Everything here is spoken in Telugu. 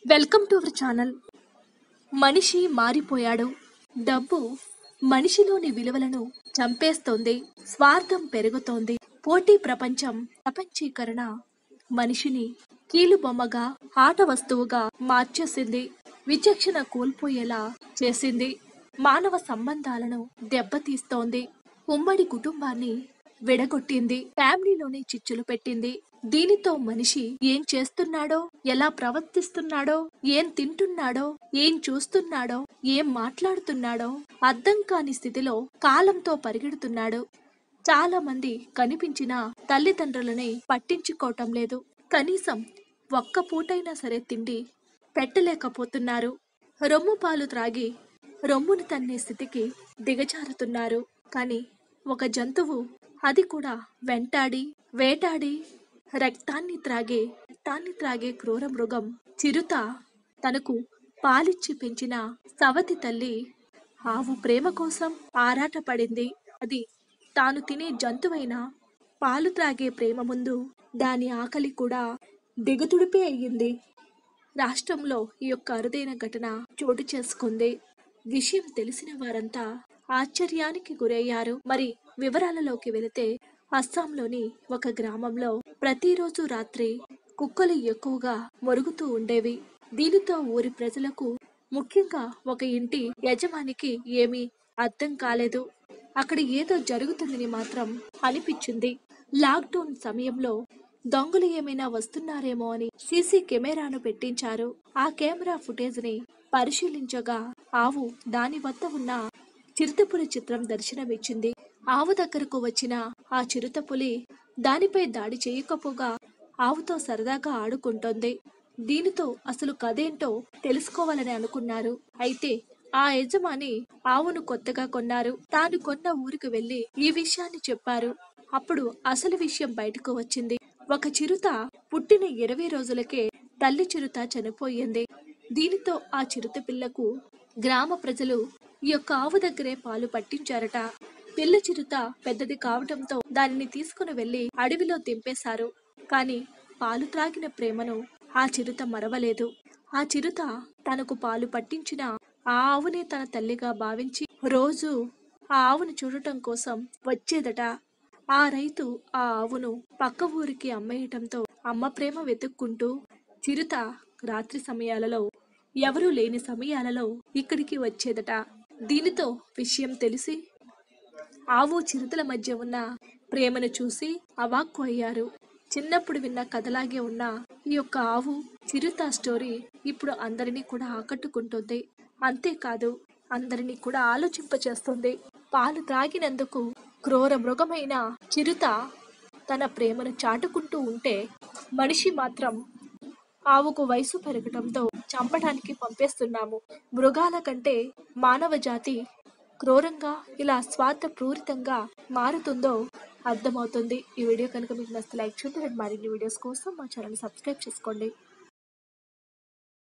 వెల్కమ్ టు అవర్ ఛానల్ మనిషి మారిపోయాడు డబ్బు మనిషిలోని విలువలను చంపేస్తోంది స్వార్థం పెరుగుతోంది పోటీ ప్రపంచం ప్రపంచీకరణ మనిషిని కీలుబొమ్మగా ఆట వస్తువుగా మార్చేసింది విచక్షణ కోల్పోయేలా చేసింది మానవ సంబంధాలను దెబ్బతీస్తోంది ఉమ్మడి కుటుంబాన్ని విడగొట్టింది ఫ్యామిలీలోనే చిచ్చులు పెట్టింది దీనితో మనిషి ఏం చేస్తున్నాడో ఎలా ప్రవర్తిస్తున్నాడో ఏం తింటున్నాడో ఏం చూస్తున్నాడో ఏం మాట్లాడుతున్నాడో అర్థం కాని స్థితిలో కాలంతో పరిగెడుతున్నాడు చాలా మంది కనిపించిన తల్లిదండ్రులని పట్టించుకోవటం లేదు కనీసం ఒక్క పూటైనా సరే తిండి పెట్టలేకపోతున్నారు రొమ్ము పాలు త్రాగి రొమ్మును తన్నే స్థితికి దిగజారుతున్నారు కానీ ఒక జంతువు అది కూడా వెంటాడి వేటాడి రక్తాన్ని త్రాగే రక్తాన్ని త్రాగే క్రూర మృగం చిరుత తనకు పాలిచ్చి పెంచిన సవతి తల్లి ఆవు ప్రేమ కోసం ఆరాటపడింది అది తాను తినే జంతువైన పాలు త్రాగే ప్రేమ ముందు దాని ఆకలి కూడా దిగతుడిపే అయ్యింది రాష్ట్రంలో ఈ యొక్క అరుదైన ఘటన చోటు చేసుకుంది విషయం తెలిసిన వారంతా ఆశ్చర్యానికి గురయ్యారు మరి వివరాలలోకి వెళితే అస్సాంలోని ఒక గ్రామంలో ప్రతిరోజు రాత్రి కుక్కలు ఎక్కువగా మొరుగుతూ ఉండేవి దీనితో ఊరి ప్రజలకు ముఖ్యంగా ఒక ఇంటి యజమానికి ఏమీ అర్థం కాలేదు అక్కడ ఏదో జరుగుతుందని మాత్రం అనిపించింది లాక్డౌన్ సమయంలో దొంగలు ఏమైనా వస్తున్నారేమో అని సీసీ కెమెరాను పెట్టించారు ఆ కెమెరా ఫుటేజ్ ని పరిశీలించగా ఆవు దాని వద్ద ఉన్న చిరుతపులి చిత్రం దర్శనమిచ్చింది ఆవు దగ్గరకు వచ్చిన ఆ చిరుతపులి దానిపై దాడి చేయకపోగా ఆవుతో సరదాగా ఆడుకుంటోంది దీనితో అసలు కథేంటో తెలుసుకోవాలని అనుకున్నారు అయితే ఆ యజమాని ఆవును కొత్తగా కొన్నారు తాను కొన్న ఊరికి వెళ్లి ఈ విషయాన్ని చెప్పారు అప్పుడు అసలు విషయం బయటకు వచ్చింది ఒక చిరుత పుట్టిన ఇరవై రోజులకే తల్లి చిరుత చనిపోయింది దీనితో ఆ చిరుత పిల్లకు గ్రామ ప్రజలు ఈ యొక్క ఆవు దగ్గరే పాలు పట్టించారట పిల్ల చిరుత పెద్దది కావటంతో దానిని తీసుకుని వెళ్లి అడవిలో దింపేశారు కానీ పాలు త్రాగిన ప్రేమను ఆ చిరుత మరవలేదు ఆ చిరుత తనకు పాలు పట్టించిన ఆ ఆవునే తన తల్లిగా భావించి రోజు ఆ ఆవును చూడటం కోసం వచ్చేదట ఆ రైతు ఆ ఆవును పక్క ఊరికి అమ్మేయటంతో అమ్మ ప్రేమ వెతుక్కుంటూ చిరుత రాత్రి సమయాలలో ఎవరూ లేని సమయాలలో ఇక్కడికి వచ్చేదట దీనితో విషయం తెలిసి ఆవు చిరుతల మధ్య ఉన్న ప్రేమను చూసి అవాక్కు అయ్యారు చిన్నప్పుడు విన్న కథలాగే ఉన్న ఈ యొక్క ఆవు చిరుత స్టోరీ ఇప్పుడు అందరినీ కూడా ఆకట్టుకుంటుంది అంతేకాదు అందరినీ కూడా ఆలోచింపచేస్తుంది పాలు త్రాగినందుకు క్రూర మృగమైన చిరుత తన ప్రేమను చాటుకుంటూ ఉంటే మనిషి మాత్రం ఆవుకు వయసు పెరగటంతో చంపడానికి పంపేస్తున్నాము మృగాల కంటే మానవ జాతి క్రూరంగా ఇలా స్వార్థ పూరితంగా మారుతుందో అర్థమవుతుంది ఈ వీడియో కనుక మీకు నచ్చితే లైక్ చేయండి మరిన్ని వీడియోస్ కోసం మా ఛానల్ సబ్స్క్రైబ్ చేసుకోండి